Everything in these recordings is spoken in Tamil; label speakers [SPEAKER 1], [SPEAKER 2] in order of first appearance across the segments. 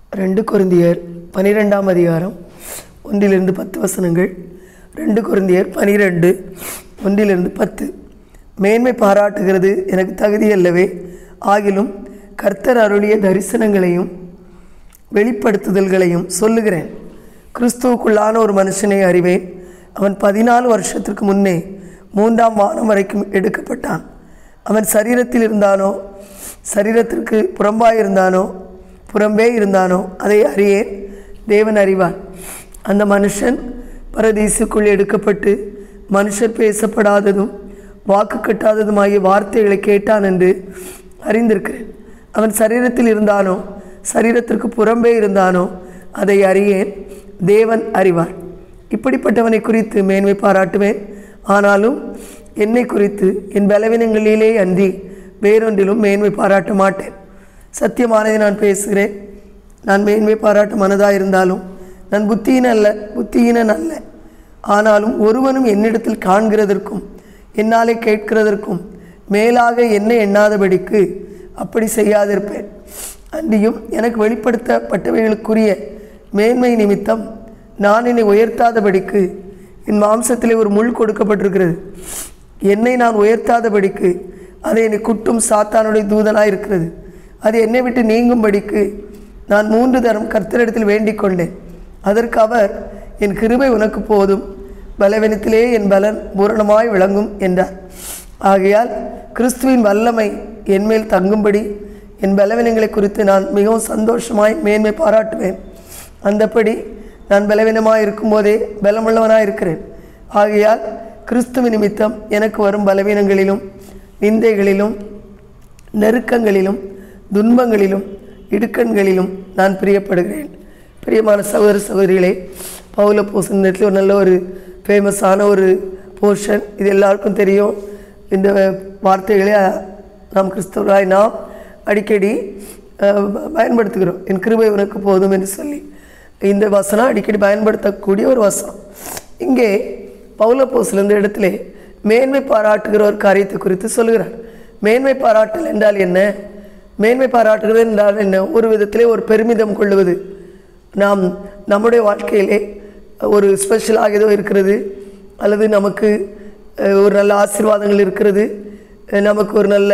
[SPEAKER 1] ரெண்டு கொரிந்தியர் பனிரெண்டாம் அதிகாரம் ஒன்றிலிருந்து பத்து வசனங்கள் ரெண்டு கொரிந்தியர் பனிரெண்டு ஒன்றிலிருந்து பத்து மேன்மை பாராட்டுகிறது எனக்கு தகுதியல்லவே ஆகிலும் கர்த்தர் அருளிய தரிசனங்களையும் வெளிப்படுத்துதல்களையும் சொல்லுகிறேன் கிறிஸ்துவுக்குள்ளான ஒரு மனுஷனை அறிவேன் அவன் பதினாலு வருஷத்திற்கு முன்னே மூன்றாம் வானம் வரைக்கும் எடுக்கப்பட்டான் அவன் சரீரத்தில் இருந்தானோ சரீரத்திற்கு புறம்பாய் இருந்தானோ புறம்பே இருந்தானோ அதை அறியேன் தேவன் அறிவான் அந்த மனுஷன் பரதீசுக்குள் எடுக்கப்பட்டு மனுஷர் பேசப்படாததும் வாக்கு கட்டாததுமாகிய வார்த்தைகளை கேட்டான் என்று அறிந்திருக்கிறேன் அவன் சரீரத்தில் இருந்தானோ சரீரத்திற்கு புறம்பே இருந்தானோ அதை அறியேன் தேவன் அறிவார் இப்படிப்பட்டவனை குறித்து மேன்மை பாராட்டுவேன் ஆனாலும் என்னை குறித்து என் பலவீனங்களிலே அன்றி வேறொன்றிலும் மேன்மை பாராட்ட மாட்டேன் சத்தியமானதை நான் பேசுகிறேன் நான் மேன்மை பாராட்ட மனதாக இருந்தாலும் நான் புத்தியின் அல்ல புத்தியினன் அல்ல ஆனாலும் ஒருவனும் என்னிடத்தில் காண்கிறதற்கும் என்னாலே கேட்கிறதற்கும் மேலாக என்ன எண்ணாதபடிக்கு அப்படி செய்யாதிருப்பேன் அன்றியும் எனக்கு வெளிப்படுத்தப்பட்டவைகளுக்குரிய மேன்மை நிமித்தம் நான் என்னை உயர்த்தாதபடிக்கு என் மாம்சத்திலே ஒரு முள் கொடுக்கப்பட்டிருக்கிறது என்னை நான் உயர்த்தாதபடிக்கு அதை என்னை குட்டும் சாத்தானுடைய தூதனாக இருக்கிறது அது என்னை விட்டு நீங்கும்படிக்கு நான் மூன்று தரம் கர்த்தரிடத்தில் வேண்டிக் கொண்டேன் அதற்கு அவர் என் கிருபை உனக்கு போதும் பலவீனத்திலே என் பலன் பூரணமாய் விளங்கும் என்றார் ஆகையால் கிறிஸ்துவின் வல்லமை என்மேல் தங்கும்படி என் பலவீனங்களை குறித்து நான் மிகவும் சந்தோஷமாய் மேன்மை பாராட்டுவேன் அந்தப்படி நான் பலவீனமாக இருக்கும்போதே பலமுள்ளவனாக இருக்கிறேன் ஆகையால் கிறிஸ்துவ நிமித்தம் எனக்கு வரும் பலவீனங்களிலும் நிந்தைகளிலும் நெருக்கங்களிலும் துன்பங்களிலும் இடுக்கண்களிலும் நான் பிரியப்படுகிறேன் பிரியமான சகோதர சகோதரிகளே பவுல போசனத்தில் ஒரு நல்ல ஒரு ஃபேமஸான ஒரு போர்ஷன் இது எல்லாருக்கும் தெரியும் இந்த வார்த்தைகளை நாம் கிறிஸ்தவராய் நாம் அடிக்கடி அஹ், பயன்படுத்துகிறோம் என் கிருபை உனக்கு போதும் என்று சொல்லி இந்த வசனம் அடிக்கடி பயன்படுத்தக்கூடிய ஒரு வசனம் இங்கே பௌலப்போஸ்ல இந்த இடத்துல மேன்மை பாராட்டுகிற ஒரு காரியத்தை குறித்து சொல்கிறார் மேன்மை பாராட்டல் என்றால் என்ன மேன்மை பாராட்டுகிறது என்றால் என்ன ஒரு விதத்திலே ஒரு பெருமிதம் கொள்ளுவது நாம் நம்முடைய வாழ்க்கையிலே ஒரு ஸ்பெஷலாக ஏதோ இருக்கிறது அல்லது நமக்கு அஹ், ஒரு நல்ல ஆசீர்வாதங்கள் இருக்கிறது அஹ், நமக்கு ஒரு நல்ல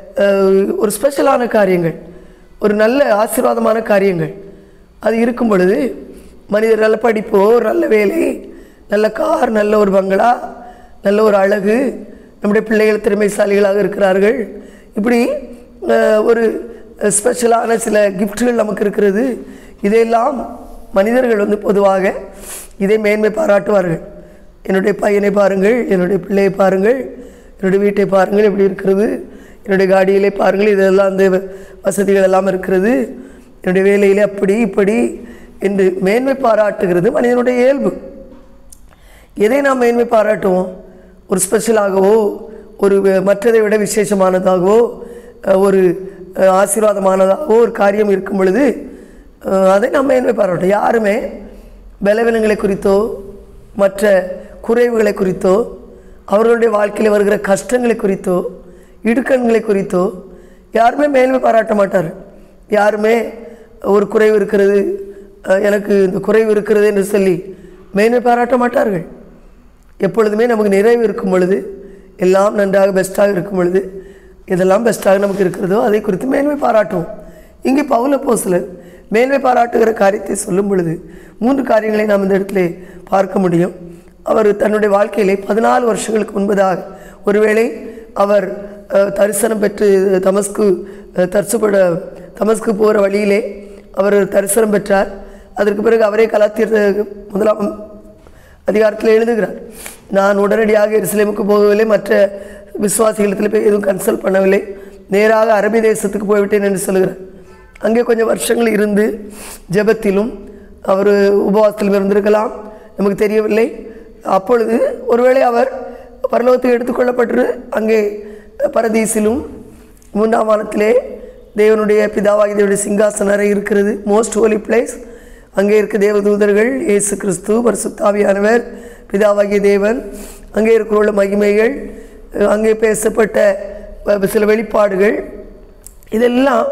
[SPEAKER 1] அஹ், ஒரு ஸ்பெஷலான காரியங்கள் ஒரு நல்ல ஆசீர்வாதமான காரியங்கள் அது இருக்கும் பொழுது மனிதர் நல்ல படிப்போ ஒரு நல்ல வேலை நல்ல கார் நல்ல ஒரு பங்களா நல்ல ஒரு அழகு நம்முடைய பிள்ளைகள் திறமைசாலிகளாக இருக்கிறார்கள் இப்படி அஹ், ஒரு ஸ்பெஷலான சில கிஃப்ட்கள் நமக்கு இருக்கிறது இதையெல்லாம் மனிதர்கள் வந்து பொதுவாக இதை மேன்மை பாராட்டுவார்கள் என்னுடைய பையனை பாருங்கள் என்னுடைய பிள்ளையை பாருங்கள் என்னுடைய வீட்டை பாருங்கள் எப்படி இருக்கிறது என்னுடைய காடியிலே பாருங்கள் இதெல்லாம் அந்த வசதிகள் எல்லாம் இருக்கிறது என்னுடைய வேலையிலே அப்படி இப்படி என்று மேன்மை பாராட்டுகிறது மனிதனுடைய இயல்பு எதை நாம் மேன்மை பாராட்டுவோம் ஒரு ஸ்பெஷலாகவோ ஒரு வே- மற்றதை விட விசேஷமானதாகவோ அஹ், ஒரு அஹ், ஆசீர்வாதமானதாகவோ ஒரு காரியம் இருக்கும் பொழுது அஹ், அதை நாம் மேன்மை பாராட்டும் யாருமே பலவீனங்களை குறித்தோ மற்ற குறைவுகளை குறித்தோ அவர்களுடைய வாழ்க்கையில் வருகிற கஷ்டங்களை குறித்தோ இடுக்கண்களை குறித்தோ யாருமே மேன்மை பாராட்ட மாட்டார் யாருமே ஒரு குறைவு இருக்கிறது அஹ், எனக்கு இந்த குறைவு இருக்கிறது என்று சொல்லி மேன்மை பாராட்ட மாட்டார்கள் எப்பொழுதுமே நமக்கு நிறைவு இருக்கும் பொழுது எல்லாம் நன்றாக பெஸ்ட்டாக இருக்கும் பொழுது இதெல்லாம் பெஸ்ட்டாக நமக்கு இருக்கிறதோ அதை குறித்து மேன்மை பாராட்டுவோம் இங்கே பவுல போஸ்லர் மேன்மை பாராட்டுகிற காரியத்தை சொல்லும் பொழுது மூன்று காரியங்களை நாம் இந்த இடத்துல பார்க்க முடியும் அவர் தன்னுடைய வாழ்க்கையிலே பதினாலு வருஷங்களுக்கு முன்பதாக ஒருவேளை அவர் அஹ், தரிசனம் பெற்று தமஸ்கு அஹ், தரிசுபட தமஸ்கு போகிற வழியிலே அவர் தரிசனம் பெற்றார் அதற்கு பிறகு அவரே கலாத்திர முதலாம் அதிகாரத்தில் எழுதுகிறார் நான் உடனடியாக எருசலேமுக்கு போகவில்லை மற்ற விசுவாசிகளிடத்தில் போய் எதுவும் கன்சல்ட் பண்ணவில்லை நேராக அரபி தேசத்துக்கு போய்விட்டேன் என்று சொல்கிறார் அங்கே கொஞ்சம் வருஷங்கள் இருந்து ஜெபத்திலும் அவர் உபவாசத்திலும் இருந்திருக்கலாம் நமக்கு தெரியவில்லை அப்பொழுது ஒருவேளை அவர் பரலோகத்துக்கு எடுத்துக்கொள்ளப்பட்டு அங்கே பரதீசிலும் மூன்றாம் வானத்திலே தேவனுடைய பிதாவாகி தேவனுடைய சிங்காசன அறை இருக்கிறது மோஸ்ட் ஹோலி பிளேஸ் அங்கே இருக்க தேவதூதர்கள் இயேசு கிறிஸ்து பரிசுத்தாவியானவர் பிதாவாகிய தேவன் அங்கே இருக்கிற மகிமைகள் அஹ் அங்கே பேசப்பட்ட அஹ், சில வெளிப்பாடுகள் இதெல்லாம்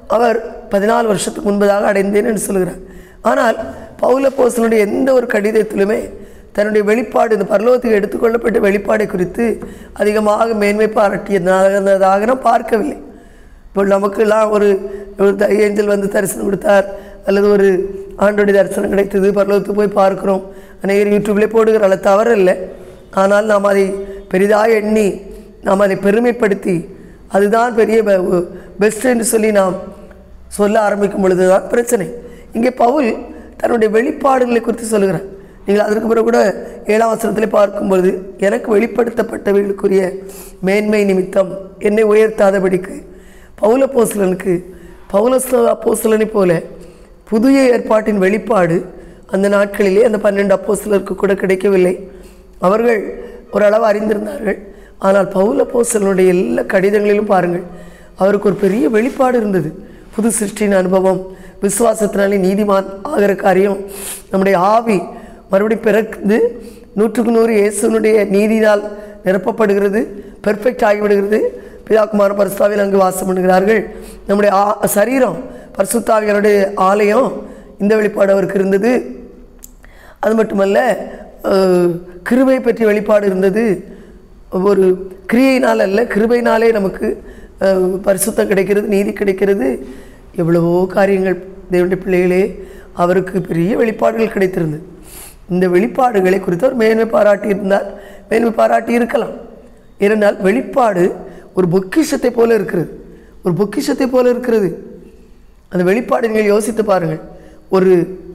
[SPEAKER 1] அவர் பதினாலு வருஷத்துக்கு முன்பதாக அடைந்தேன் என்று சொல்கிறார் ஆனால் பவுல போசனுடைய எந்த ஒரு கடிதத்திலுமே தன்னுடைய வெளிப்பாடு இந்த பரலோகத்துக்கு எடுத்துக்கொள்ளப்பட்ட வெளிப்பாடை குறித்து அதிகமாக மேன்மை பாராட்டியதாக நான் பார்க்கவில்லை இப்போ நமக்கெல்லாம் ஒரு ஒரு த- ஏஞ்சல் வந்து தரிசனம் கொடுத்தார் அல்லது ஒரு ஆண்டோடைய தரிசனம் கிடைத்தது பரலோகத்துக்கு போய் பார்க்கிறோம் அநேகர் யூடியூப்லேயே போடுகிறாள் தவறு இல்லை ஆனால் நாம் அதை பெரிதாக எண்ணி நாம் அதை பெருமைப்படுத்தி அதுதான் பெரிய பெஸ்ட் என்று சொல்லி நாம் சொல்ல ஆரம்பிக்கும் பொழுது தான் பிரச்சனை இங்கே பவுல் தன்னுடைய வெளிப்பாடுகளை குறித்து சொல்லுகிறார் நீங்கள் அதற்கு பிறகு கூட ஏழாம் வசனத்திலே பார்க்கும்பொழுது எனக்கு வெளிப்படுத்தப்பட்டவைகளுக்குரிய மேன்மை நிமித்தம் என்னை உயர்த்தாதபடிக்கு பவுல போஸ்லனுக்கு பவுலஸ்த அப்போஸ்தலனை போல புதிய ஏற்பாட்டின் வெளிப்பாடு அந்த நாட்களிலே அந்த பன்னெண்டு அப்போஸ்தலருக்கு கூட கிடைக்கவில்லை அவர்கள் ஓரளவு அறிந்திருந்தார்கள் ஆனால் பவுல போஸ்தலனுடைய எல்லா கடிதங்களிலும் பாருங்கள் அவருக்கு ஒரு பெரிய வெளிப்பாடு இருந்தது புது சிருஷ்டியின் அனுபவம் விசுவாசத்தினாலே நீதிமான் ஆகிற காரியம் நம்முடைய ஆவி மறுபடியும் பிறந்து நூற்றுக்கு நூறு இயேசுனுடைய நீதியினால் நிரப்பப்படுகிறது பெர்ஃபெக்ட் ஆகிவிடுகிறது பிதாக்குமார பரிசுத்தாவில் அங்கு வாசம் பண்ணுகிறார்கள் நம்முடைய ஆ சரீரம் பரிசுத்தாவியனுடைய ஆலயம் இந்த வெளிப்பாடு அவருக்கு இருந்தது அது மட்டுமல்ல அஹ், கிருபை பற்றிய வெளிப்பாடு இருந்தது ஒரு கிரியையினால் அல்ல கிருபையினாலே நமக்கு அஹ், பரிசுத்தம் கிடைக்கிறது நீதி கிடைக்கிறது எவ்வளவோ காரியங்கள் தேவனுடைய பிள்ளைகளே அவருக்கு பெரிய வெளிப்பாடுகள் கிடைத்திருந்தது இந்த வெளிப்பாடுகளை குறித்து அவர் மேன்மை பாராட்டி இருந்தார் மேன்மை பாராட்டி இருக்கலாம் ஏனென்றால் வெளிப்பாடு ஒரு பொக்கிஷத்தை போல இருக்கிறது ஒரு பொக்கிஷத்தை போல இருக்கிறது அந்த வெளிப்பாடு நீங்கள் யோசித்து பாருங்கள் ஒரு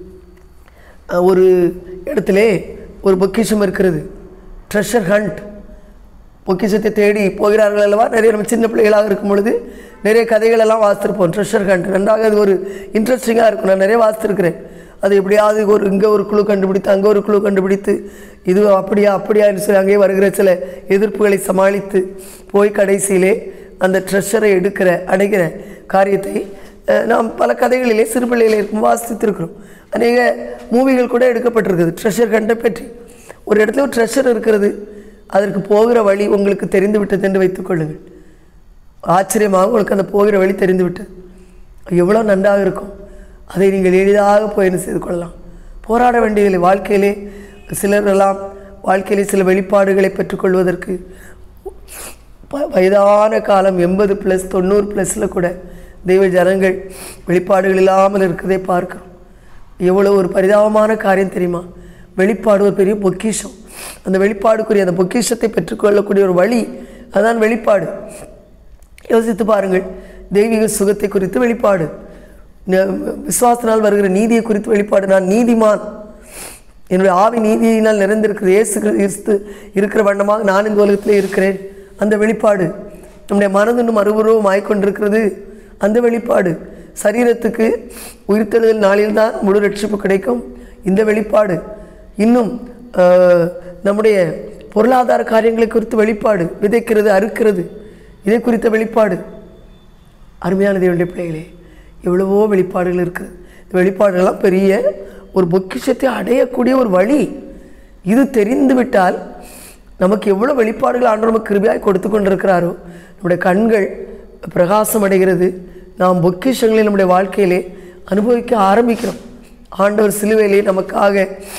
[SPEAKER 1] அஹ், ஒரு இடத்திலே ஒரு பொக்கிஷம் இருக்கிறது ட்ரெஷர் ஹண்ட் பொக்கிஷத்தை தேடி போகிறார்கள் அல்லவா நிறைய நம்ம சின்ன பிள்ளைகளாக இருக்கும் பொழுது நிறைய கதைகள் எல்லாம் வாசித்திருப்போம் ட்ரெஷர் ஹண்ட் நன்றாக அது ஒரு இன்ட்ரெஸ்டிங்காக இருக்கும் நான் நிறைய வாசித்திருக்கிறேன் அது எப்படியாவது ஒரு இங்கே ஒரு குழு கண்டுபிடித்து அங்கே ஒரு குழு கண்டுபிடித்து இது அப்படியா அப்படியா என்று சொல்லி அங்கே வருகிற சில எதிர்ப்புகளை சமாளித்து போய் கடைசியிலே அந்த ட்ரெஷரை எடுக்கிற அடைகிற காரியத்தை அஹ், நாம் பல கதைகளிலே சிறு பிள்ளைகளில் இருக்கும் வாசித்திருக்கிறோம் அநேக மூவிகள் கூட எடுக்கப்பட்டிருக்குது ட்ரெஷர் கண்டை பற்றி ஒரு இடத்துல ஒரு ட்ரெஷர் இருக்கிறது அதற்கு போகிற வழி உங்களுக்கு தெரிந்து விட்டது என்று வைத்துக்கொள்ளுங்கள் ஆச்சரியமாக உங்களுக்கு அந்த போகிற வழி தெரிந்து விட்டது எவ்வளோ நன்றாக இருக்கும் அதை நீங்கள் எளிதாக போய் என்ன செய்து கொள்ளலாம் போராட வேண்டியதில்லை வாழ்க்கையிலே சிலர் எல்லாம் வாழ்க்கையிலே சில வெளிப்பாடுகளை பெற்றுக்கொள்வதற்கு ப- வயதான காலம் எண்பது ப்ளஸ் தொண்ணூறு ப்ளஸில் கூட தெய்வ ஜனங்கள் வெளிப்பாடுகள் இல்லாமல் இருக்கிறதை பார்க்கிறோம் எவ்வளோ ஒரு பரிதாபமான காரியம் தெரியுமா வெளிப்பாடு ஒரு பெரிய பொக்கிஷம் அந்த வெளிப்பாடுக்குரிய அந்த பொக்கிஷத்தை பெற்றுக்கொள்ளக்கூடிய ஒரு வழி அதான் வெளிப்பாடு யோசித்து பாருங்கள் தெய்வீக சுகத்தை குறித்து வெளிப்பாடு ந- விசுவாசத்தினால் வருகிற நீதியை குறித்து வெளிப்பாடு நான் நீதிமான் என்னுடைய ஆவி நீதியினால் நிறைந்திருக்கிறது இயேசு கிறிஸ்து இருக்கிற வண்ணமாக நான் இந்த உலகத்திலே இருக்கிறேன் அந்த வெளிப்பாடு நம்முடைய மனது இன்னும் மறுபுறவும் ஆய்கொண்டிருக்கிறது அந்த வெளிப்பாடு சரீரத்துக்கு உயிர்த்தெழுதல் நாளில்தான் முழு ரட்சிப்பு கிடைக்கும் இந்த வெளிப்பாடு இன்னும் ஆஹ், நம்முடைய பொருளாதார காரியங்களை குறித்து வெளிப்பாடு விதைக்கிறது அறுக்கிறது இதை குறித்த வெளிப்பாடு அருமையான தேவனுடைய பிள்ளைகளே எவ்வளவோ வெளிப்பாடுகள் இருக்குது இந்த வெளிப்பாடுகள்லாம் பெரிய ஒரு பொக்கிஷத்தை அடையக்கூடிய ஒரு வழி இது தெரிந்து விட்டால் நமக்கு எவ்வளோ வெளிப்பாடுகள் ஆண்டு நமக்கு கிருபையாய் கொடுத்து கொண்டிருக்கிறாரோ நம்முடைய கண்கள் பிரகாசம் அடைகிறது நாம் பொக்கிஷங்களை நம்முடைய வாழ்க்கையிலே அனுபவிக்க ஆரம்பிக்கிறோம் ஆண்டவர் சிலுவையிலே நமக்காக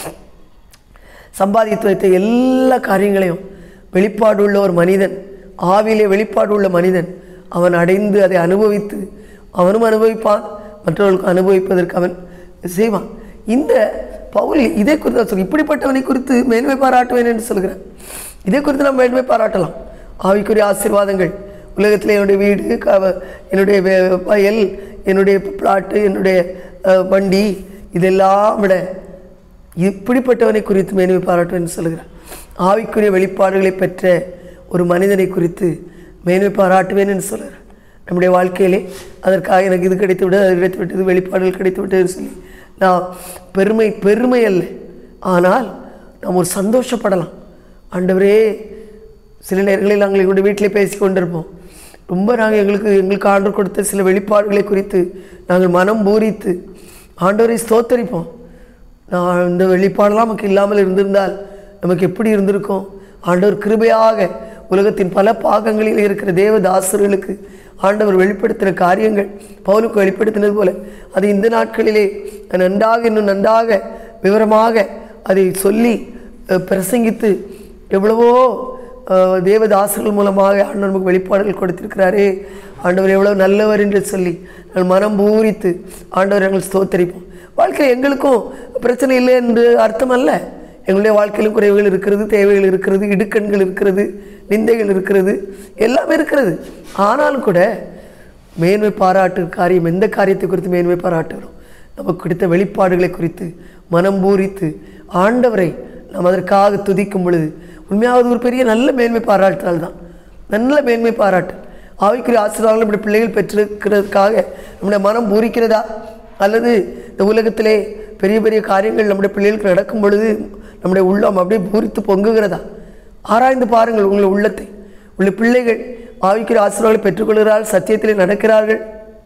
[SPEAKER 1] சம்பாதித்து வைத்த எல்லா காரியங்களையும் வெளிப்பாடு உள்ள ஒரு மனிதன் ஆவிலே வெளிப்பாடு உள்ள மனிதன் அவன் அடைந்து அதை அனுபவித்து அவனும் அனுபவிப்பான் மற்றவர்களுக்கு அனுபவிப்பதற்கு அவன் செய்வான் இந்த பவுல் இதை குறித்து தான் சொல்லு இப்படிப்பட்டவனை குறித்து மேன்மை பாராட்டுவேன் என்று சொல்கிறான் இதை குறித்து நாம் மேன்மை பாராட்டலாம் ஆவிக்குரிய ஆசீர்வாதங்கள் உலகத்தில் என்னுடைய வீடு க- என்னுடைய வே- வயல் என்னுடைய பிளாட்டு என்னுடைய அஹ், வண்டி இதெல்லாம் விட இப்படிப்பட்டவனை குறித்து மேன்மை பாராட்டுவேன் சொல்கிறார் ஆவிக்குரிய வெளிப்பாடுகளை பெற்ற ஒரு மனிதனை குறித்து மேன்மை பாராட்டுவேன் என்று சொல்கிறார் நம்முடைய வாழ்க்கையிலே அதற்காக எனக்கு இது கிடைத்து விட்டது அது கிடைத்து விட்டது வெளிப்பாடுகள் கிடைத்து விட்டதுன்னு சொல்லி நான் பெருமை பெருமை அல்ல ஆனால் நாம் ஒரு சந்தோஷப்படலாம் ஆண்டவரே சில நேரங்களில் நாங்கள் எங்களுடைய வீட்டிலே பேசி கொண்டிருப்போம் ரொம்ப நாங்கள் எங்களுக்கு எங்களுக்கு ஆண்டவர் கொடுத்த சில வெளிப்பாடுகளை குறித்து நாங்கள் மனம் பூரித்து ஆண்டவரை ஸ்தோத்தரிப்போம் நான் இந்த வெளிப்பாடெல்லாம் நமக்கு இல்லாமல் இருந்திருந்தால் நமக்கு எப்படி இருந்திருக்கும் ஆண்டவர் கிருபையாக உலகத்தின் பல பாகங்களில் இருக்கிற தேவதாசர்களுக்கு ஆண்டவர் வெளிப்படுத்தின காரியங்கள் பவுலுக்கு வெளிப்படுத்தினது போல அது இந்த நாட்களிலே நன்றாக இன்னும் நன்றாக விவரமாக அதை சொல்லி அஹ், பிரசங்கித்து எவ்வளவோ அஹ், தேவதாசர்கள் மூலமாக ஆண்டவர் நமக்கு வெளிப்பாடுகள் கொடுத்திருக்கிறாரே ஆண்டவர் எவ்வளவு நல்லவர் என்று சொல்லி நாங்கள் மனம் பூரித்து ஆண்டவர் நாங்கள் ஸ்தோத்தரிப்போம் வாழ்க்கையில் எங்களுக்கும் பிரச்சனை இல்லை என்று அர்த்தம் அல்ல எங்களுடைய வாழ்க்கையிலும் குறைவுகள் இருக்கிறது தேவைகள் இருக்கிறது இடுக்கண்கள் இருக்கிறது நிந்தைகள் இருக்கிறது எல்லாமே இருக்கிறது ஆனாலும் கூட மேன்மை பாராட்டு காரியம் எந்த காரியத்தை குறித்து மேன்மை பாராட்டுகிறோம் நமக்கு கிடைத்த வெளிப்பாடுகளை குறித்து மனம் பூரித்து ஆண்டவரை நாம் அதற்காக துதிக்கும் பொழுது உண்மையாவது ஒரு பெரிய நல்ல மேன்மை பாராட்டினால் தான் நல்ல மேன்மை பாராட்டு ஆவிக்குரிய ஆசீர்வாதங்கள் நம்முடைய பிள்ளைகள் பெற்றிருக்கிறதுக்காக நம்முடைய மனம் பூரிக்கிறதா அல்லது இந்த உலகத்திலே பெரிய பெரிய காரியங்கள் நம்முடைய பிள்ளைகளுக்கு நடக்கும் பொழுது நம்முடைய உள்ளம் அப்படியே பூரித்து பொங்குகிறதா ஆராய்ந்து பாருங்கள் உங்கள் உள்ளத்தை உள்ள பிள்ளைகள் ஆவிக்குரிய ஆசீர்வாதங்களை பெற்றுக்கொள்கிறார்கள் சத்தியத்திலே நடக்கிறார்கள்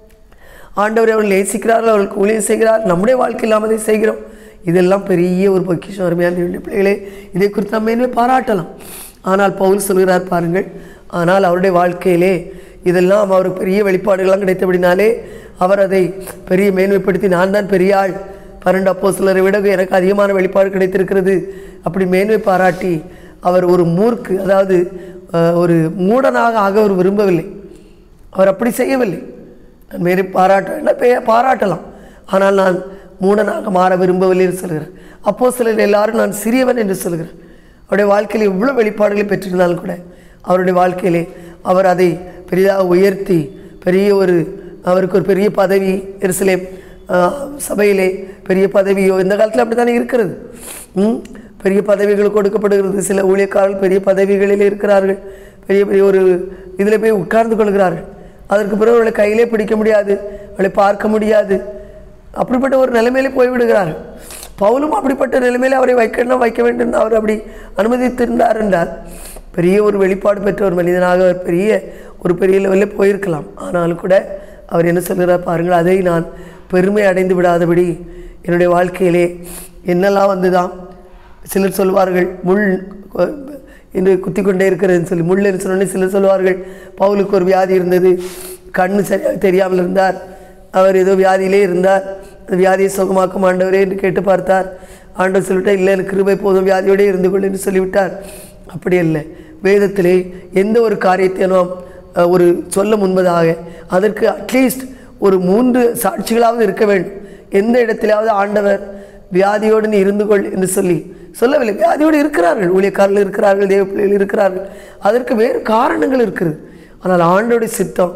[SPEAKER 1] ஆண்டவரை அவர்கள் நேசிக்கிறார்கள் அவர்களுக்கு ஊழியம் செய்கிறார் நம்முடைய வாழ்க்கையில் நாம் அதை செய்கிறோம் இதெல்லாம் பெரிய ஒரு பொக்கிஷம் அருமையான தேவனுடைய பிள்ளைகளே இதை குறித்து நம்ம என்ன பாராட்டலாம் ஆனால் பவுல் சொல்கிறார் பாருங்கள் ஆனால் அவருடைய வாழ்க்கையிலே இதெல்லாம் அவருக்கு பெரிய வெளிப்பாடுகள்லாம் கிடைத்தபடினாலே அவர் அதை பெரிய மேன்மைப்படுத்தி நான் தான் பெரிய ஆள் பன்னெண்டு அப்போ சிலரை விட எனக்கு அதிகமான வெளிப்பாடு கிடைத்திருக்கிறது அப்படி மேன்மை பாராட்டி அவர் ஒரு மூர்க்கு அதாவது அஹ், ஒரு மூடனாக ஆக அவர் விரும்பவில்லை அவர் அப்படி செய்யவில்லை நான் மேலே பாராட்ட பெ- பாராட்டலாம் ஆனால் நான் மூடனாக மாற விரும்பவில்லை என்று சொல்கிறேன் அப்போ சிலர் எல்லாரும் நான் சிறியவன் என்று சொல்கிறேன் அவருடைய வாழ்க்கையில் இவ்வளோ வெளிப்பாடுகளை பெற்றிருந்தாலும் கூட அவருடைய வாழ்க்கையிலே அவர் அதை பெரிதாக உயர்த்தி பெரிய ஒரு அவருக்கு ஒரு பெரிய பதவி எருசலேம் ஆஹ், சபையிலே பெரிய பதவியோ இந்த காலத்தில் அப்படி தானே இருக்கிறது ம்? பெரிய பதவிகள் கொடுக்கப்படுகிறது சில ஊழியக்காரர்கள் பெரிய பதவிகளில் இருக்கிறார்கள் பெரிய பெரிய ஒரு இதில் போய் உட்கார்ந்து கொள்கிறார்கள் அதற்கு பிறகு அவளை கையிலே பிடிக்க முடியாது அவளை பார்க்க முடியாது அப்படிப்பட்ட ஒரு நிலைமையிலே போய்விடுகிறார்கள் பவுலும் அப்படிப்பட்ட நிலைமையில அவரை வைக்கணும் வைக்க வேண்டும் என்று அவர் அப்படி அனுமதித்திருந்தார் என்றால் பெரிய ஒரு வெளிப்பாடு பெற்ற ஒரு மனிதனாக அவர் பெரிய ஒரு பெரிய லெவலில் போயிருக்கலாம் ஆனாலும் கூட அவர் என்ன சொல்கிறார் பாருங்கள் அதை நான் பெருமை அடைந்து விடாதபடி என்னுடைய வாழ்க்கையிலே என்னெல்லாம் வந்துதான் சிலர் சொல்வார்கள் முள் கொ- என்று குத்தி கொண்டே இருக்கிறதுன்னு சொல்லி முள் என்று சொன்னோடனே சிலர் சொல்வார்கள் பவுலுக்கு ஒரு வியாதி இருந்தது கண்ணு சரியாக தெரியாமல் இருந்தார் அவர் ஏதோ வியாதியிலே இருந்தார் அந்த வியாதியை சுகமாக்கும் ஆண்டவரே என்று கேட்டு பார்த்தார் ஆண்டவர் சொல்லிவிட்டார் இல்லை எனக்கு கிருபை போதும் வியாதியோடே இருந்து கொள் என்று சொல்லிவிட்டார் அப்படி இல்லை வேதத்திலே எந்த ஒரு காரியத்தை நாம் அஹ், ஒரு சொல்ல முன்பதாக அதற்கு அட்லீஸ்ட் ஒரு மூன்று சாட்சிகளாவது இருக்க வேண்டும் எந்த இடத்திலாவது ஆண்டவர் வியாதியோடு நீ இருந்து கொள் என்று சொல்லி சொல்லவில்லை வியாதியோடு இருக்கிறார்கள் ஊழியக்காரர்கள் இருக்கிறார்கள் தேவ பிள்ளைகள் இருக்கிறார்கள் அதற்கு வேறு காரணங்கள் இருக்கிறது ஆனால் ஆண்டோடைய சித்தம்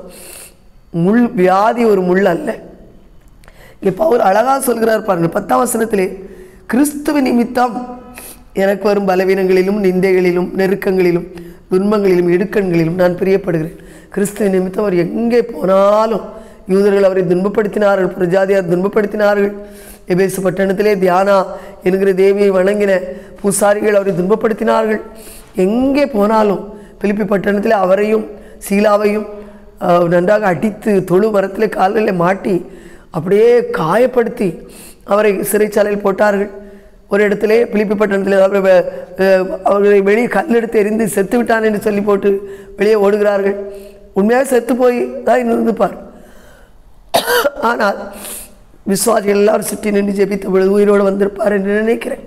[SPEAKER 1] முள் வியாதி ஒரு முள் அல்ல இங்கே பவுல் அழகாக சொல்கிறார் பாருங்க பத்தாம் வசனத்திலே கிறிஸ்துவ நிமித்தம் எனக்கு வரும் பலவீனங்களிலும் நிந்தைகளிலும் நெருக்கங்களிலும் துன்பங்களிலும் இடுக்கண்களிலும் நான் பிரியப்படுகிறேன் கிறிஸ்துவ நிமித்தம் அவர் எங்கே போனாலும் யூதர்கள் அவரை துன்பப்படுத்தினார்கள் பிரஜாதியார் துன்பப்படுத்தினார்கள் எபேசு பட்டணத்திலே தியானா என்கிற தேவியை வணங்கின பூசாரிகள் அவரை துன்பப்படுத்தினார்கள் எங்கே போனாலும் பிலிப்பி பட்டணத்திலே அவரையும் சீலாவையும் அஹ், நன்றாக அடித்து தொழு மரத்தில் காலில் மாட்டி அப்படியே காயப்படுத்தி அவரை சிறைச்சாலையில் போட்டார்கள் ஒரு இடத்திலே பிலிப்பி பட்டணத்தில் அவரை வெ- அஹ், அவர்களை வெளியே கல்லெடுத்து எரிந்து செத்து விட்டான் என்று சொல்லி போட்டு வெளியே ஓடுகிறார்கள் உண்மையாக செத்து போய் தான் இருந்துப்பார் ஆனால் விசுவாசிகள் எல்லாரும் சுற்றி நின்று ஜெபித்த பொழுது உயிரோடு வந்திருப்பார் என்று நினைக்கிறேன்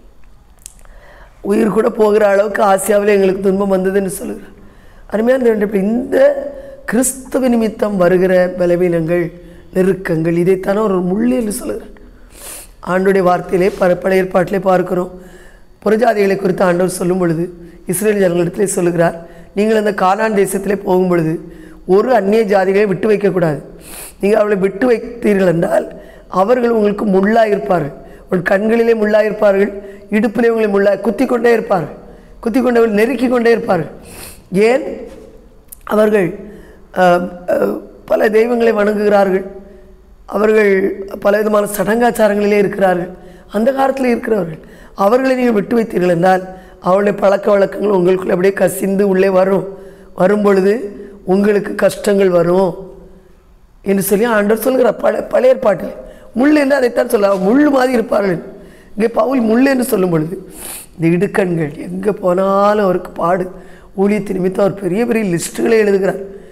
[SPEAKER 1] உயிர் கூட போகிற அளவுக்கு ஆசியாவில் எங்களுக்கு துன்பம் வந்ததுன்னு சொல்லுகிறார் அருமையான ரெண்டு பேர் இந்த கிறிஸ்துவ நிமித்தம் வருகிற பலவீனங்கள் நெருக்கங்கள் இதைத்தானே ஒரு முள்ளு என்று சொல்லுகிறார் ஆண்டுடைய வார்த்தையிலே பல பழைய ஏற்பாட்டிலே பார்க்கிறோம் புறஜாதிகளை குறித்து ஆண்டவர் சொல்லும் பொழுது இஸ்ரேல் ஜனங்களிடத்திலே சொல்லுகிறார் நீங்கள் அந்த கானான் தேசத்திலே போகும் பொழுது ஒரு அந்நிய ஜாதிகளை விட்டு வைக்கக்கூடாது நீங்கள் அவளை விட்டு வைத்தீர்கள் என்றால் அவர்கள் உங்களுக்கு முள்ளாக இருப்பார்கள் உங்கள் கண்களிலே முள்ளாக இருப்பார்கள் இடுப்பிலே உங்களை முள்ளாக குத்தி கொண்டே இருப்பார்கள் குத்தி கொண்டவர்கள் நெருக்கி கொண்டே இருப்பார்கள் ஏன் அவர்கள் அஹ், அஹ், பல தெய்வங்களை வணங்குகிறார்கள் அவர்கள் பலவிதமான சடங்காச்சாரங்களிலே இருக்கிறார்கள் அந்த காலத்தில் இருக்கிறவர்கள் அவர்களை நீங்கள் விட்டு வைத்தீர்கள் என்றால் அவருடைய பழக்க வழக்கங்கள் உங்களுக்குள்ள அப்படியே கசிந்து உள்ளே வரும் வரும் பொழுது உங்களுக்கு கஷ்டங்கள் வரும் என்று சொல்லி ஆண்டவர் சொல்கிறார் பழ பழைய ஏற்பாட்டில் முள் என்று அதைத்தான் சொல்ல முள் மாதிரி இருப்பார்கள் இங்கே பவுல் முள் என்று சொல்லும் பொழுது இந்த இடுக்கண்கள் எங்கே போனாலும் அவருக்கு பாடு ஊழியத்து நிமித்தம் அவர் பெரிய பெரிய லிஸ்ட்டுகளை எழுதுகிறார்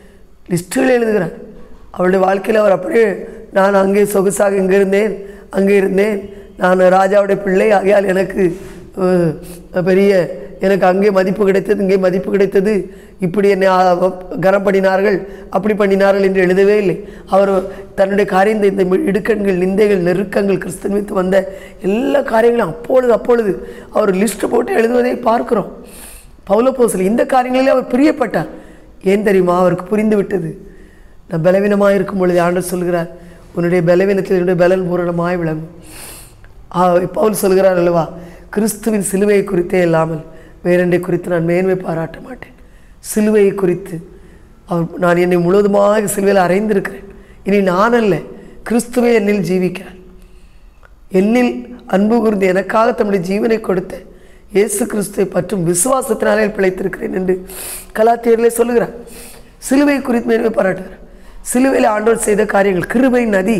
[SPEAKER 1] லிஸ்ட்டுகள் எழுதுகிறார் அவளுடைய வாழ்க்கையில் அவர் அப்படியே நான் அங்கே சொகுசாக இங்கே இருந்தேன் அங்கே இருந்தேன் நான் ராஜாவுடைய பிள்ளை ஆகையால் எனக்கு அஹ், பெரிய எனக்கு அங்கே மதிப்பு கிடைத்தது இங்கே மதிப்பு கிடைத்தது இப்படி என்னை ஆ, கனம் பண்ணினார்கள் அப்படி பண்ணினார்கள் என்று எழுதவே இல்லை அவர் தன்னுடைய காரியம் இந்த இடுக்கண்கள் நிந்தைகள் நெருக்கங்கள் கிறிஸ்தன்வித்து வந்த எல்லா காரியங்களும் அப்பொழுது அப்பொழுது அவர் லிஸ்ட் போட்டு எழுதுவதை பார்க்கிறோம் பவுலப்போஸ்தலர் இந்த காரியங்களிலே அவர் பிரியப்பட்டார் ஏன் தெரியுமா அவருக்கு புரிந்து விட்டது நான் பலவீனமாக இருக்கும் பொழுது ஆண்டவர் சொல்கிறார் உன்னுடைய பலவீனத்தில் என்னுடைய பலன் பூரணமாய் விளங்கும் ஆ, பவுல் சொல்கிறார் அல்லவா கிறிஸ்துவின் சிலுவையை குறித்தே இல்லாமல் வேறெண்டை குறித்து நான் மேன்மை பாராட்ட மாட்டேன் சிலுவையை குறித்து அவர் நான் என்னை முழுவதுமாக சிலுவையில் அறைந்திருக்கிறேன் இனி நான் அல்ல கிறிஸ்துவே என்னில் ஜீவிக்கிறார் என்னில் அன்பு கூர்ந்து எனக்காக தம்முடைய ஜீவனை கொடுத்த இயேசு கிறிஸ்துவை பற்றும் விசுவாசத்தினாலே பிழைத்திருக்கிறேன் என்று கலாத்தியர்களே சொல்லுகிறார் சிலுவை குறித்து மேன்மை பாராட்டுகிறார் சிலுவையில் ஆண்டவர் செய்த காரியங்கள் கிருபை நதி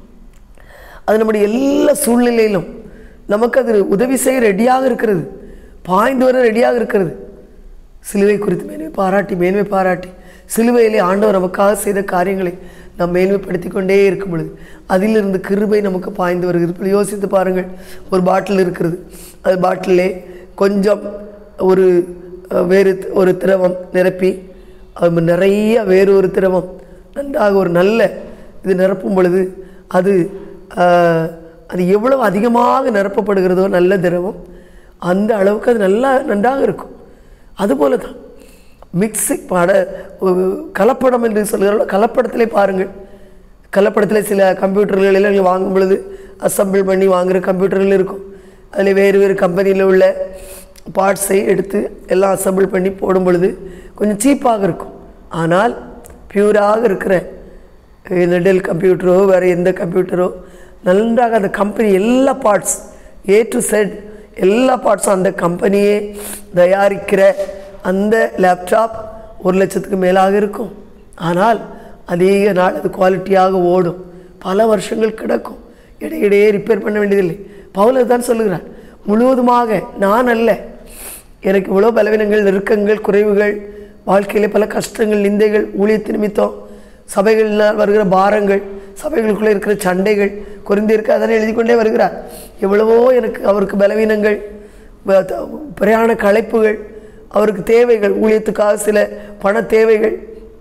[SPEAKER 1] அது நம்முடைய எல்லா சூழ்நிலையிலும் நமக்கு அது உதவி செய்ய ரெடியாக இருக்கிறது பாய்ந்து வர ரெடியாக இருக்கிறது சிலுவை குறித்து மேன்மை பாராட்டி மேன்மை பாராட்டி சிலுவையிலே ஆண்டவர் நமக்காக செய்த காரியங்களை நாம் மேன்மைப்படுத்தி கொண்டே இருக்கும் பொழுது அதிலிருந்து கிருபை நமக்கு பாய்ந்து வருகிறது இப்போ யோசித்து பாருங்கள் ஒரு பாட்டில் இருக்கிறது அது பாட்டிலே கொஞ்சம் ஒரு அஹ், வேறு த- ஒரு திரவம் நிரப்பி அது நிறைய வேறு ஒரு திரவம் நன்றாக ஒரு நல்ல இது நிரப்பும் பொழுது அது ஆஹ், அது எவ்வளவு அதிகமாக நிரப்பப்படுகிறதோ நல்ல திரவம் அந்த அளவுக்கு அது நல்லா நன்றாக இருக்கும் அதுபோல தான் மிக்ஸி பாட ஒரு கலப்படம் என்று சொல்கிறார்கள் கலப்படத்திலே பாருங்கள் கலப்படத்தில் சில கம்ப்யூட்டர்கள் எல்லாம் நீங்கள் வாங்கும் பொழுது அசம்பிள் பண்ணி வாங்குகிற கம்ப்யூட்டர்கள் இருக்கும் அதில் வேறு வேறு கம்பெனியில் உள்ள பார்ட்ஸை எடுத்து எல்லாம் அசம்பிள் பண்ணி போடும் பொழுது கொஞ்சம் சீப்பாக இருக்கும் ஆனால் பியூராக இருக்கிற இந்த டெல் கம்ப்யூட்டரோ வேறு எந்த கம்ப்யூட்டரோ நன்றாக அந்த கம்பெனி எல்லா பார்ட்ஸ் ஏ டு செட் எல்லா பார்ட்ஸும் அந்த கம்பெனியே தயாரிக்கிற அந்த லேப்டாப் ஒரு லட்சத்துக்கு மேலாக இருக்கும் ஆனால் அதிக நாள் அது குவாலிட்டியாக ஓடும் பல வருஷங்கள் கிடக்கும் இடையிடையே ரிப்பேர் பண்ண வேண்டியதில்லை பவுலர் தான் சொல்லுகிறார் முழுவதுமாக நான் அல்ல எனக்கு இவ்வளோ பலவீனங்கள் நெருக்கங்கள் குறைவுகள் வாழ்க்கையிலே பல கஷ்டங்கள் நிந்தைகள் ஊழியத்து நிமித்தம் சபைகளினால் வருகிற பாரங்கள் சபைகளுக்குள்ளே இருக்கிற சண்டைகள் குறைந்திருக்க அதனை எழுதி கொண்டே வருகிறார் எவ்வளவோ எனக்கு அவருக்கு பலவீனங்கள் ப- த- பிரயாண களைப்புகள் அவருக்கு தேவைகள் ஊழியத்துக்காக சில பண தேவைகள்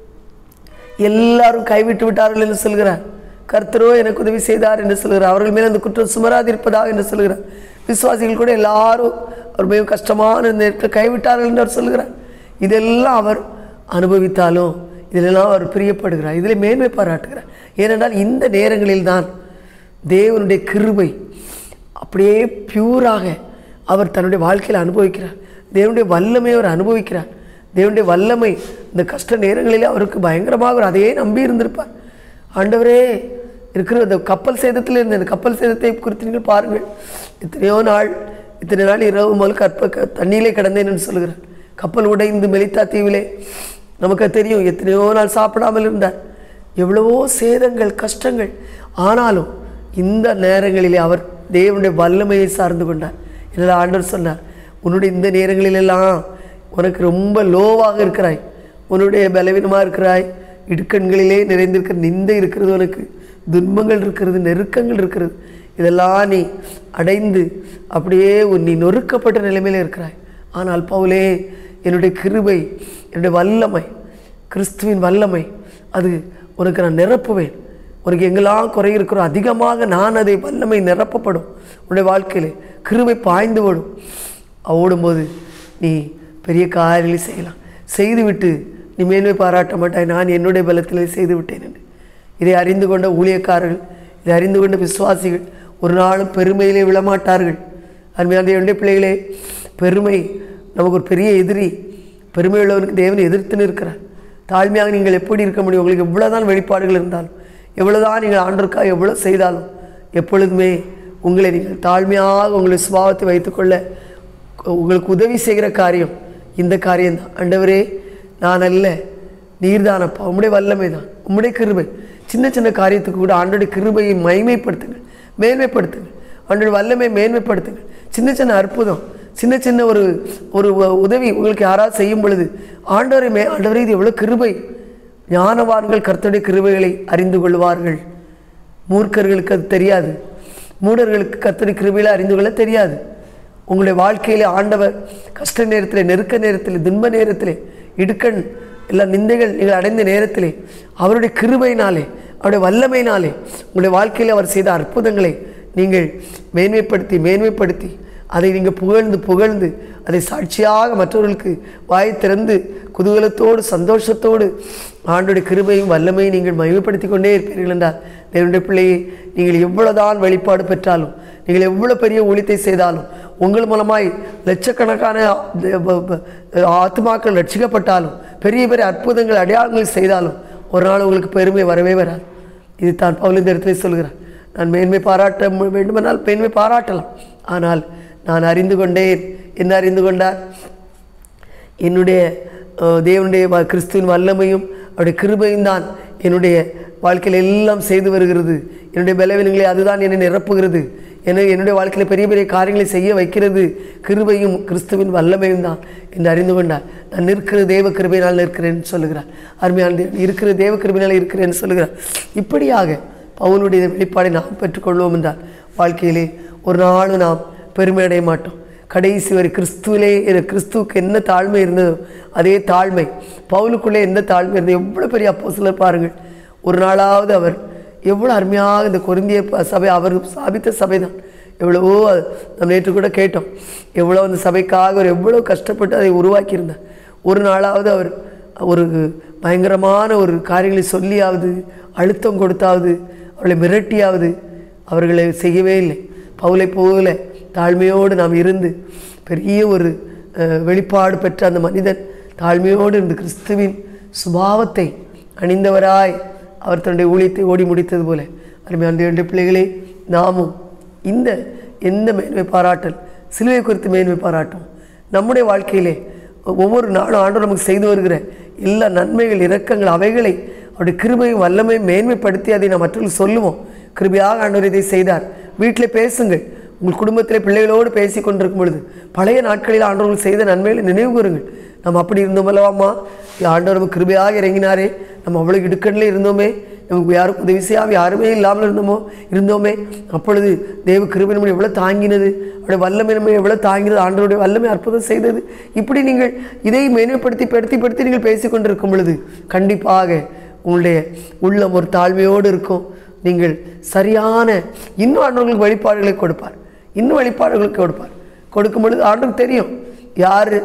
[SPEAKER 1] எல்லாரும் கைவிட்டு விட்டார்கள் என்று சொல்கிறார் கர்த்தரோ எனக்கு உதவி செய்தார் என்று சொல்கிறார் அவர்கள் மேல் அந்த குற்றம் சுமராதிருப்பதாக என்று சொல்கிறார் விசுவாசிகள் கூட எல்லாரும் அவர் மிகவும் கஷ்டமான நேரத்தில் கைவிட்டார்கள் என்று அவர் சொல்கிறார் இதெல்லாம் அவர் அனுபவித்தாலும் இதிலெல்லாம் அவர் பிரியப்படுகிறார் இதில் மேன்மை பாராட்டுகிறார் ஏனென்றால் இந்த நேரங்களில் தான் தேவனுடைய கிருபை அப்படியே பியூராக அவர் தன்னுடைய வாழ்க்கையில் அனுபவிக்கிறார் தேவனுடைய வல்லமை அவர் அனுபவிக்கிறார் தேவனுடைய வல்லமை இந்த கஷ்ட நேரங்களிலே அவருக்கு பயங்கரமாக அவர் அதையே நம்பி இருந்திருப்பார் ஆண்டவரே இருக்கிற அந்த கப்பல் சேதத்தில் இருந்த அந்த கப்பல் சேதத்தை குறித்து நீங்கள் பாருங்கள் எத்தனையோ நாள் இத்தனை நாள் இரவு முதல் கற்ப க- தண்ணியிலே கிடந்தேன் என்று சொல்கிறார் கப்பல் உடைந்து மெலித்தா தீவிலே நமக்கு அது தெரியும் எத்தனையோ நாள் சாப்பிடாமல் இருந்தார் எவ்வளவோ சேதங்கள் கஷ்டங்கள் ஆனாலும் இந்த நேரங்களிலே அவர் தேவனுடைய வல்லமையை சார்ந்து கொண்டார் என்னடா ஆண்டவர் சொன்னார் உன்னுடைய இந்த நேரங்களிலெல்லாம் உனக்கு ரொம்ப லோவாக இருக்கிறாய் உன்னுடைய பலவீனமாக இருக்கிறாய் இடுக்கண்களிலே நிறைந்திருக்கிற நிந்தை இருக்கிறது உனக்கு துன்பங்கள் இருக்கிறது நெருக்கங்கள் இருக்கிறது இதெல்லாம் நீ அடைந்து அப்படியே உன் நீ நொறுக்கப்பட்ட நிலைமையில இருக்கிறாய் ஆனால் பவுலே என்னுடைய கிருபை என்னுடைய வல்லமை கிறிஸ்துவின் வல்லமை அது உனக்கு நான் நிரப்புவேன் உனக்கு எங்கெல்லாம் குறை இருக்கிறோ அதிகமாக நான் அதை வல்லமை நிரப்பப்படும் உன்னுடைய வாழ்க்கையிலே கிருபை பாய்ந்து ஓடும் ஓடும்போது நீ பெரிய காரியங்களை செய்யலாம் செய்துவிட்டு நீ மேன்மை பாராட்ட மாட்டாய் நான் என்னுடைய பலத்திலே செய்து விட்டேன் என்று இதை அறிந்து கொண்ட ஊழியக்காரர்கள் இதை அறிந்து கொண்ட விசுவாசிகள் ஒரு நாளும் பெருமையிலே விழமாட்டார்கள் அருமையான என்னுடைய பிள்ளைகளே பெருமை நமக்கு ஒரு பெரிய எதிரி பெருமை உள்ளவனுக்கு தேவன் எதிர்த்து நிற்கிறார் தாழ்மையாக நீங்கள் எப்படி இருக்க முடியும் உங்களுக்கு எவ்வளோதான் வெளிப்பாடுகள் இருந்தாலும் எவ்வளோதான் நீங்கள் ஆண்டருக்காக எவ்வளோ செய்தாலும் எப்பொழுதுமே உங்களை நீங்கள் தாழ்மையாக உங்களை சுபாவத்தை வைத்துக்கொள்ள உங்களுக்கு உதவி செய்கிற காரியம் இந்த காரியம்தான் ஆண்டவரே நான் அல்ல நீர்தானப்பா உம்முடைய வல்லமை தான் உம்முடைய கிருபை சின்ன சின்ன காரியத்துக்கு கூட ஆண்டோடைய கிருபையை மைமைப்படுத்துங்கள் மேன்மைப்படுத்துங்கள் ஆண்டோட வல்லமை மேன்மைப்படுத்துங்கள் சின்ன சின்ன அற்புதம் சின்ன சின்ன ஒரு ஒரு உ- உதவி உங்களுக்கு யாராவது செய்யும் பொழுது ஆண்டவரை மே ஆண்டவரே இது எவ்வளோ கிருபை ஞானவான்கள் கர்த்தருடைய கிருபைகளை அறிந்து கொள்வார்கள் மூர்க்கர்களுக்கு அது தெரியாது மூடர்களுக்கு கர்த்தருடைய கிருபைகளை அறிந்து கொள்ள தெரியாது உங்களுடைய வாழ்க்கையிலே ஆண்டவர் கஷ்ட நேரத்தில் நெருக்க நேரத்தில் துன்ப நேரத்திலே இடுக்கண் எல்லா நிந்தைகள் நீங்கள் அடைந்த நேரத்திலே அவருடைய கிருபையினாலே அவருடைய வல்லமையினாலே உங்களுடைய வாழ்க்கையில் அவர் செய்த அற்புதங்களை நீங்கள் மேன்மைப்படுத்தி மேன்மைப்படுத்தி அதை நீங்கள் புகழ்ந்து புகழ்ந்து அதை சாட்சியாக மற்றவர்களுக்கு வாய் திறந்து குதூகலத்தோடு சந்தோஷத்தோடு ஆண்டுடைய கிருபையும் வல்லமையும் நீங்கள் மகிமைப்படுத்தி கொண்டே இருப்பீர்கள் என்றால் தேவனுடைய பிள்ளையை நீங்கள் எவ்வளவுதான் வெளிப்பாடு பெற்றாலும் நீங்கள் எவ்வளவு பெரிய ஊழியத்தை செய்தாலும் உங்கள் மூலமாய் லட்சக்கணக்கான அஹ், ப- ப- ஆத்துமாக்கள் ரட்சிக்கப்பட்டாலும் பெரிய பெரிய அற்புதங்கள் அடையாளங்கள் செய்தாலும் ஒரு நாள் உங்களுக்கு பெருமை வரவே வராது இது தான் பவுல் இந்த இடத்துல சொல்கிறார் நான் மேன்மை பாராட்ட மு- வேண்டுமென்றால் மேன்மை பாராட்டலாம் ஆனால் நான் அறிந்து கொண்டேன் என்ன அறிந்து கொண்டார் என்னுடைய அஹ், தேவனுடைய வ- கிறிஸ்துவின் வல்லமையும் அவருடைய கிருபையும் தான் என்னுடைய வாழ்க்கையில் எல்லாம் செய்து வருகிறது என்னுடைய பலவீனங்களை அதுதான் என்னை நிரப்புகிறது என்னை என்னுடைய வாழ்க்கையில் பெரிய பெரிய காரியங்களை செய்ய வைக்கிறது கிருபையும் கிறிஸ்துவின் வல்லமையும் தான் என்று அறிந்து கொண்டார் நான் நிற்கிற தேவ கிருபையினால் நிற்கிறேன்னு சொல்லுகிறார் அருமையான தேவன் இருக்கிற தேவ கிருபையினால் இருக்கிறேன்னு சொல்லுகிறார் இப்படியாக பவுலுடைய வெளிப்பாடை நாம் பெற்றுக்கொள்வோம் என்றால் வாழ்க்கையிலே ஒரு நாளும் நாம் பெருமை அடைய மாட்டோம் கடைசி வரை கிறிஸ்துவிலே இரு- கிறிஸ்துவுக்கு என்ன தாழ்மை இருந்ததோ அதே தாழ்மை பவுலுக்குள்ளே எந்த தாழ்மை இருந்தது எவ்வளோ பெரிய அப்போ சிலர் பாருங்கள் ஒரு நாளாவது அவர் எவ்வளோ அருமையாக இந்த கொரிந்திய ப- சபை அவர் ஸ்தாபித்த சபை தான் எவ்வளவோ அது நம்ம நேற்று கூட கேட்டோம் எவ்வளோ அந்த சபைக்காக அவர் எவ்வளோ கஷ்டப்பட்டு அதை உருவாக்கியிருந்தார் ஒரு நாளாவது அவர் ஒரு பயங்கரமான ஒரு காரியங்களை சொல்லியாவது அழுத்தம் கொடுத்தாவது அவர்களை மிரட்டியாவது அவர்களை செய்யவே இல்லை பவுலை போல தாழ்மையோடு நாம் இருந்து பெரிய ஒரு அஹ், வெளிப்பாடு பெற்ற அந்த மனிதன் தாழ்மையோடு இருந்து கிறிஸ்துவின் சுபாவத்தை அணிந்தவராய் அவர் தன்னுடைய ஊழியத்தை ஓடி முடித்தது போல அருமையான தேவனுடைய பிள்ளைகளே நாமும் இந்த எந்த மேன்மை பாராட்டல் சிலுவை குறித்து மேன்மை பாராட்டும் நம்முடைய வாழ்க்கையிலே ஒவ்வொரு நாளும் ஆண்டவர் நமக்கு செய்து வருகிற எல்லா நன்மைகள் இரக்கங்கள் அவைகளை அவருடைய கிருபையும் வல்லமையும் மேன்மைப்படுத்தி அதை நாம் மற்றவர்கள் சொல்லுவோம் கிருபையாக ஆண்டவர் இதை செய்தார் வீட்டில் பேசுங்கள் உங்கள் குடும்பத்திலே பிள்ளைகளோடு பேசி கொண்டிருக்கும் பொழுது பழைய நாட்களில் ஆண்டவர்கள் செய்த நன்மைகளை நினைவு கூறுங்கள் நம்ம அப்படி இருந்தோம் அல்லவாம்மா ஆண்டவர் நமக்கு கிருபையாக இறங்கினாரே நம்ம அவ்வளோ இடுக்கண்ணில் இருந்தோமே நமக்கு யாருக்கும் உதவி செய்யாமல் யாருமே இல்லாமல் இருந்தோமோ இருந்தோமே அப்பொழுது தேவ கிருபை நம்மை எவ்வளோ தாங்கினது அவருடைய வல்லமை நம்ம எவ்வளோ தாங்கினது ஆண்டவருடைய வல்லமை அற்புதம் செய்தது இப்படி நீங்கள் இதை மேன்மைப்படுத்தி படுத்தி படுத்தி நீங்கள் பேசிக் கொண்டிருக்கும் பொழுது கண்டிப்பாக உங்களுடைய உள்ளம் ஒரு தாழ்மையோடு இருக்கும் நீங்கள் சரியான இன்னும் ஆண்டவர்களுக்கு வழிபாடுகளை கொடுப்பார் இன்னும் வழிபாடுகளுக்கு கொடுப்பார் கொடுக்கும் பொழுது ஆண்டவருக்கு தெரியும் யார்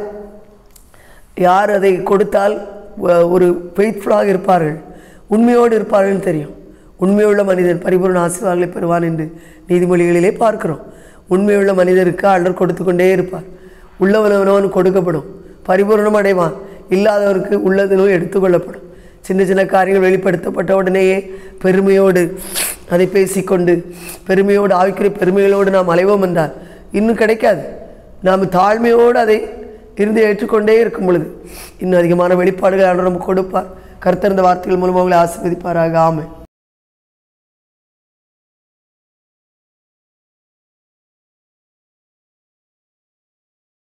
[SPEAKER 1] யார் அதை கொடுத்தால் அஹ், ஒரு ஃபெய்த்ஃபுல்லாக இருப்பார்கள் உண்மையோடு இருப்பார்கள்னு தெரியும் உண்மையுள்ள மனிதன் பரிபூர்ண ஆசீர்வாதங்களை பெறுவான் என்று நீதிமொழிகளிலே பார்க்கிறோம் உண்மையுள்ள மனிதருக்கு ஆண்டவர் கொடுத்து கொண்டே இருப்பார் உள்ளவனவனவன் கொடுக்கப்படும் பரிபூர்ணம் அடைவான் இல்லாதவருக்கு உள்ளதிலும் எடுத்துக்கொள்ளப்படும் சின்ன சின்ன காரியங்கள் வெளிப்படுத்தப்பட்ட உடனேயே பெருமையோடு அதை பேசிக்கொண்டு பெருமையோடு ஆவிக்கிற பெருமைகளோடு நாம் அலைவோம் என்றால் இன்னும் கிடைக்காது நாம் தாழ்மையோடு அதை இருந்து ஏற்றுக்கொண்டே இருக்கும் பொழுது இன்னும் அதிகமான வெளிப்பாடுகள் ஆண்டவர் நமக்கு கொடுப்பார் கர்த்தர் இந்த வார்த்தைகள் மூலமாக உங்களை ஆசீர்வதிப்பாராக ஆமென்